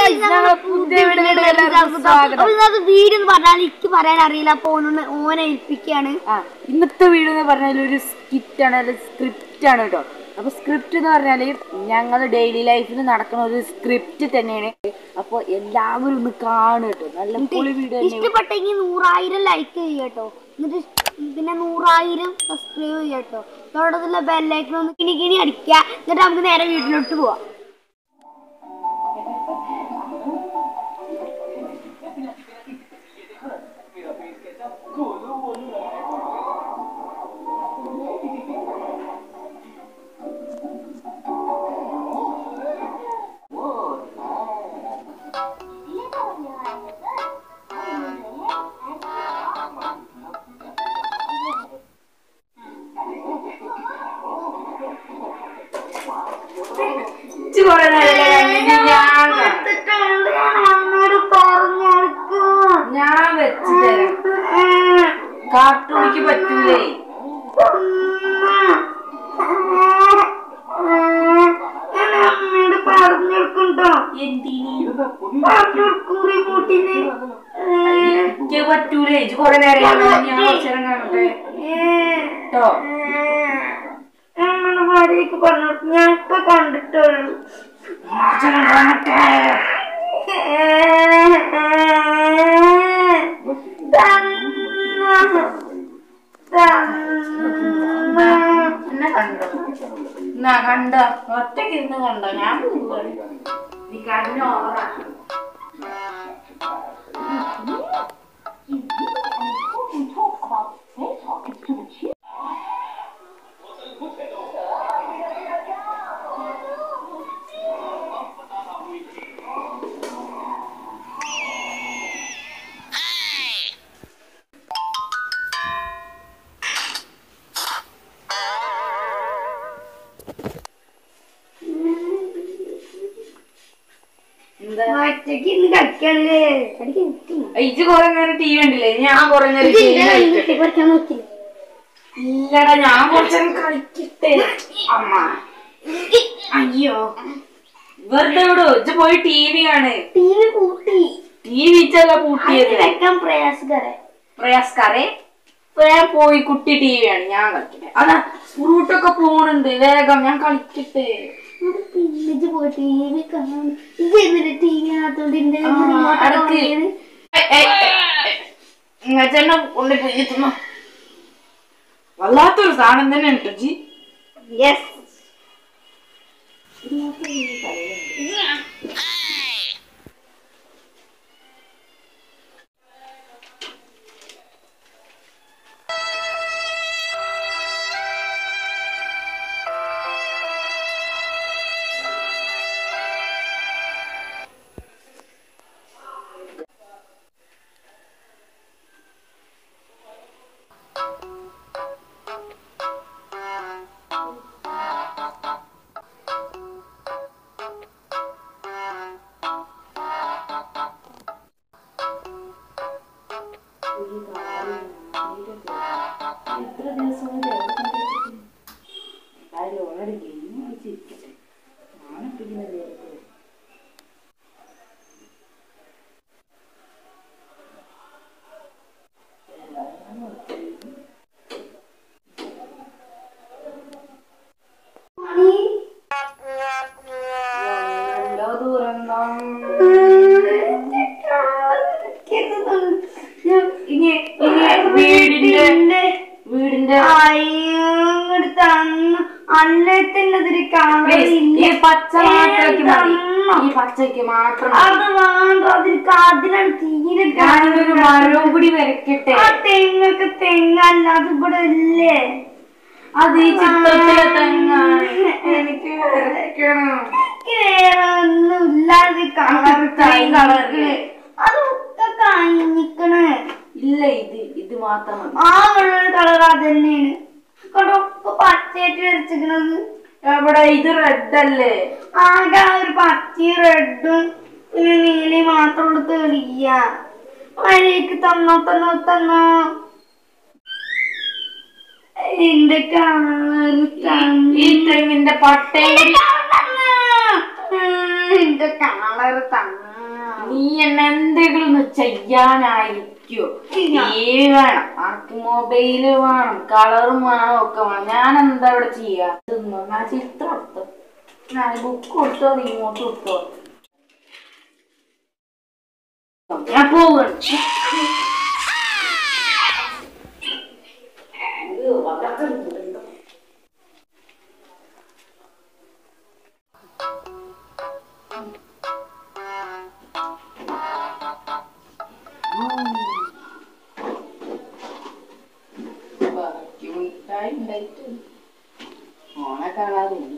guys, ഞങ്ങളെ പുതിയ വീഡിയോയിലേക്ക് എല്ലാവർക്കും സ്വാഗതം. അപ്പൊ ഇന്നത്തെ വീഡിയോ എന്ന് പറഞ്ഞാൽ എനിക്ക് പറയാൻ അറിയില്ല അപ്പൊ ഓനോട് ഓനെ ഏൽപ്പിക്കാണ് ആ ഇന്നത്തെ വീഡിയോ എന്ന് പറഞ്ഞാൽ ഒരു സ്കിറ്റ് ആണ് അല്ലെങ്കിൽ സ്ക്രിപ്റ്റ് ആണ് കേട്ടോ അപ്പൊ സ്ക്രിപ്റ്റ് എന്ന് പറഞ്ഞാല് ഞങ്ങൾ ഡെയിലി ലൈഫിൽ നടക്കുന്ന ഒരു സ്ക്രിപ്റ്റ് തന്നെയാണ് അപ്പോൾ എല്ലാവരും ഒന്ന് കാണുക കേട്ടോ നല്ല പൊളി വീഡിയോ തന്നെ ഇഷ്ടപ്പെട്ടെങ്കിൽ നൂറായിരം ലൈക്ക് ചെയ്യട്ടോ എന്നിട്ട് പിന്നെ നൂറായിരം സബ്സ്ക്രൈബ് ചെയ്യട്ടോ തുടർന്നുള്ള ബെല്ലൈക്കൺ ഒന്ന് കിണി കിണി അടിക്കുക എന്നിട്ട് നമുക്ക് നേരെ വീട്ടിലോട്ട് പോവാം ഇച്ച് കുറേ നേരമല്ലേ കണ്ടിട്ട് ഞാൻ കാണാം. അമ്മയോട് പറഞ്ഞെടുക്കും ഞാൻ വെച്ച് തരാം കാർട്ടൂണിക്ക് പറ്റൂലേ അമ്മയോട് പറഞ്ഞെടുക്കണ്ടോ എന്തിനീ പറഞ്ഞെടുക്കും റിമോട്ടിന് എനിക്ക് പറ്റൂലേ ഇച്ച് കുറേ നേരം ഞാൻ കുറച്ച് നേരം കാണട്ടെ കേട്ടോ നമ്മുടെ ഭാര്യക്ക് പറഞ്ഞു ഞാൻ ഇപ്പൊ കണ്ടിട്ടുള്ളൂ കുറച്ച് നേരം കാണട്ടെ എന്നെ കണ്ടോ എന്നാ കണ്ടോ ഒറ്റയ്ക്ക് ഇരുന്ന് കണ്ടോ ഞാൻ പോവാണ്. നീ കണ്ണോ എന്താ ഒറ്റയ്ക്ക് ഇന്ന് കളിക്കാണല്ലേ കളിക്കാൻ ഇജ്ജ് കൊറേ നേരം ടി വി കണ്ടില്ലേ ഞാൻ കൊറേ നേരം ടി വി കളിക്കട്ടെ പഠിക്കാൻ നോക്കി ഇല്ലടാ ഞാൻ കുറച്ച് നേരം കളിക്കട്ടെ അമ്മ അയ്യോ വെറുതെ വിടോ ഇജ്ജ് പോയി ടി വി ആണ് ടി വി കൂട്ടി ടി വി ഇച്ചല്ല അത് പൂട്ടിയത് വെക്കാൻ പ്രയാസകരെ പ്രയാസ്കാരെ ഞാൻ പോയി കുട്ടി ടി വി ആണ് ഞാൻ കളിക്കട്ടെ അതാ ഫ്രൂട്ടൊക്കെ പോണുണ്ട് വേഗം ഞാൻ കളിക്കട്ടെ പിന്നെ പോയി ടി വി കാണാൻ ഇത് എന്നിട്ട് ടി വി കാണാത്തോണ്ട് എന്റെ ആ, അടക്ക്. ഇങ്ങനെ കൊണ്ട് പോയി തിന്നോ വല്ലാത്തൊരു സാധനം തന്നെ ഉണ്ട് ജി യെസ് എത്ര ദിവസം കൊണ്ട് എവിടെ കണ്ടിട്ട് എന്തായാലും ഓൾറെഡി ഗെയിം കളിച്ചിരിക്കട്ടെ ഞാനിപ്പിങ്ങനെ നേരത്തെ എന്തോ ദുരന്തം ഇനി ഇനി വീടിന്റെ വീടിന്റെ അല്ലത്തിനതൊരു ഈ പച്ച മാത്രമാക്കി മതി ഈ പച്ചയ്ക്ക് മാത്രം മതി. അത് വേണ്ട അതിൽ അതിലാണ് തീരെ ഞാനൊരു മരവും കൂടി വരയ്ക്കട്ടെ ആ തെങ്ങൊക്കെ തെങ്ങല്ല അത് ഇവിടെ ഇല്ലേ അത് ഈ ചിത്രത്തിലെ തെങ്ങാണ് എനിക്ക് വരയ്ക്കണം വേറെ ഒന്നുമില്ല അത് കളർ ഇത്രയും കളറില് അതൊക്കെ കഴിഞ്ഞിക്കണ് ഇല്ല ഇത് ഇത് മാത്രം മതി ആ ഉള്ള കളർ അത് തന്നെയാണ് കണ്ടോ ഒക്കെ പച്ചയായിട്ട് വരച്ചിക്കണത് എവിടെ ഇത് റെഡ് അല്ലേ ആകെ ആ ഒരു പച്ചയും റെഡും പിന്നെ നീലി മാത്രമുള്ള തെളിയ വരയ്ക്ക് തന്നോ തന്നോ തന്നോ എന്റെ കളർ ഈ തെങ്ങിന്റെ പട്ടയും കൂടി നിന്റെ കളർ തന്നാ നീ എന്നെ എന്തെങ്കിലും ഒന്ന് ചെയ്യാനായിരിക്കോ ടി വി വേണം ആർക്ക് മൊബൈല് വേണം കളറും വേണം ഒക്കെ വേണം ഞാൻ എന്താ ഇവിടെ ചെയ്യാ തിന്നോ ഞാൻ ചിത്രം എടുത്തോ ഞാൻ ബുക്ക് കൊടുത്തോ റിമോട്ട് കൊടുത്തോ ഞാൻ പോവാണ് അയ്യോ, അതൊക്കെ ഉണ്ട്. ബാക്കി മിഠായി ഉണ്ടായിട്ട് ഓണെ കാണാതില്ല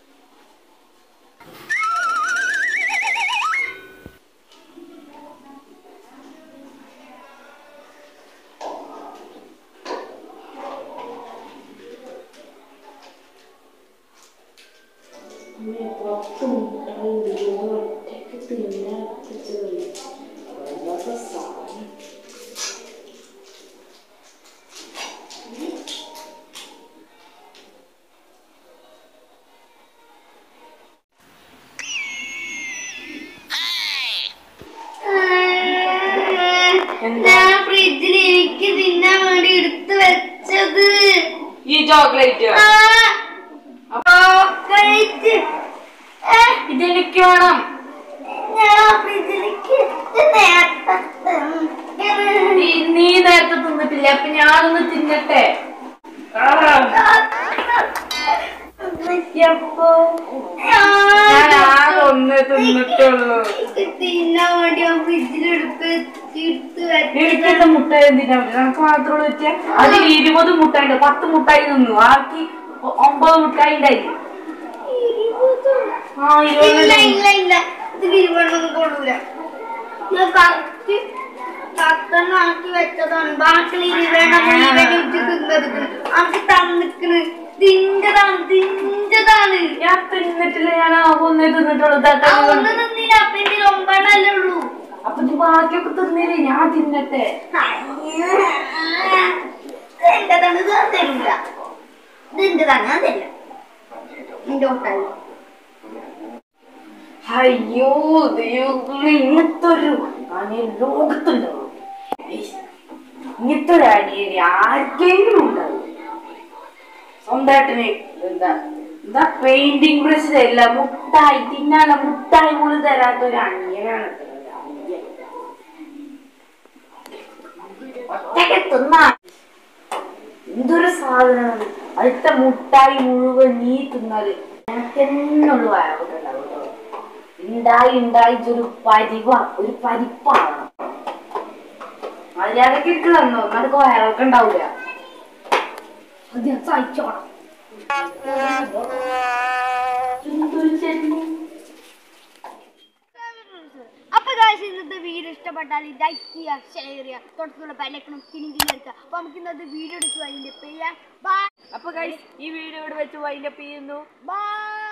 ഞാൻ ഫ്രിഡ്ജിൽ എനിക്ക് തിന്നാൻ വേണ്ടി എടുത്തു വെച്ചത് ഈ ചോക്ലേറ്റ് ആ, ചോക്ലേറ്റ്. ഏ, ഇതെനിക്ക് വേണം ഞാൻ ഫ്രിഡ്ജിലേക്ക് ഇത് നേരത്തെ തിന്നു. നീ നീ നേരത്തെ തിന്നിട്ടില്ല അപ്പൊ ഞാനൊന്ന് തിന്നട്ടെ ആ, എപ്പോ? ഞാൻ ആകെ ഒന്ന് തിന്നിട്ടുള്ളൂ എനിക്ക് തിന്നാൻ വേണ്ടി ഞാൻ ഫ്രിഡ്ജിൽ എടുത്ത് എടുത്ത് വെച്ചത് എനിക്കെന്താ മുട്ടായി എന്തിനാ നമുക്ക് മാത്രമുള്ള വെച്ചാൽ അതിൽ ഇരുപത് മുട്ടായി ഉണ്ട് പത്ത് മുട്ടായി തിന്നു ബാക്കി ഒ- ഒമ്പത് മുട്ടായി ഉണ്ടായി ആ ഇല്ല ഇരുപത് ഇല്ല ഇല്ല ഇത് ഇരുപണ്ണൊന്നും കൊള്ളൂല ഞാൻ കറക്റ്റ് പത്തെണ്ണം ആക്കി വെച്ചതാണ് ബാക്കി ഇരുപണ്ണം മുഴുവൻ ഇട്ട് തിന്നത് ആക്കി തന്നിക്കണ് തിൻ്റെതാണ് തിൻ്റെതാണ് ഞാൻ തിന്നിട്ടില്ല ഞാൻ ആകെ ഒന്നേ തിന്നിട്ടുള്ളൂ ഇതാ ആ ഒന്ന് നിന്നില്ല അപ്പൊ ഇതിൽ ഒമ്പതെണ്ണല്ലേ ഉള്ളൂ അപ്പൊ ഇത് ബാക്കിയൊക്കെ തിന്നില്ലേ ഞാൻ തിന്നട്ടെ എന്റേതാണ് ഇത് ഞാൻ തരില്ല ഇത് എന്റേതാണ് ഞാൻ തരില്ല നിന്റെ ഒട്ടായി അയ്യോ ദൈവമേ ഇങ്ങനത്തെ ഒരു അനിയൻ ലോകത്തുണ്ടാവും ഏയ്, ഇങ്ങനത്തെ ഒരു അനിയൻ ആർക്കെങ്കിലും ഉണ്ടാവും സ്വന്തമായിട്ടിന് എന്താ എന്താ പെയിന്റിംഗ് ബ്രഷ് തരില്ല മുട്ടായി തിന്നാനുള്ള മുട്ടായി പോലും തരാത്ത ഒരു അനിയനാണ് ഇത്. ഒരു അനിയൻ. ഒറ്റയ്ക്ക് തിന്നാ എന്തൊരു സാധനമാണ് അടുത്ത മുട്ടായി മുഴുവൻ നീ തിന്നാല് എനിക്കെന്നുള്ളു വയറുണ്ടാവും കേട്ടോ ഉണ്ടായി ഉണ്ടായി ഒരു പരിവ ഒരു പരിപ്പാവണം മര്യാദക്ക് ഇട്ട് തന്നോ നമുക്ക് വയറൊക്കെ ഉണ്ടാവില്ല അത് ഞാൻ സഹിച്ചോണം എന്തൊരു ചെല്ലി അപ്പൊ guys, ഇന്നത്തെ വീഡിയോ ഇഷ്ടപ്പെട്ടാൽ ലൈക്ക് ചെയ്യുക ഷെയർ ചെയ്യുക തൊട്ടുള്ള ബെല്ലൈക്കണം കിണി കിണി എടുക്കുക അപ്പൊ നമുക്ക് ഇന്നത്തെ വീഡിയോ എടുക്കുക അതിന്റെ ചെയ്യാം ബൈ അപ്പൊ guys, ഈ വീഡിയോ ഇവിടെ വെച്ച് വൈൻഡപ്പ് ചെയ്യുന്നു ബൈ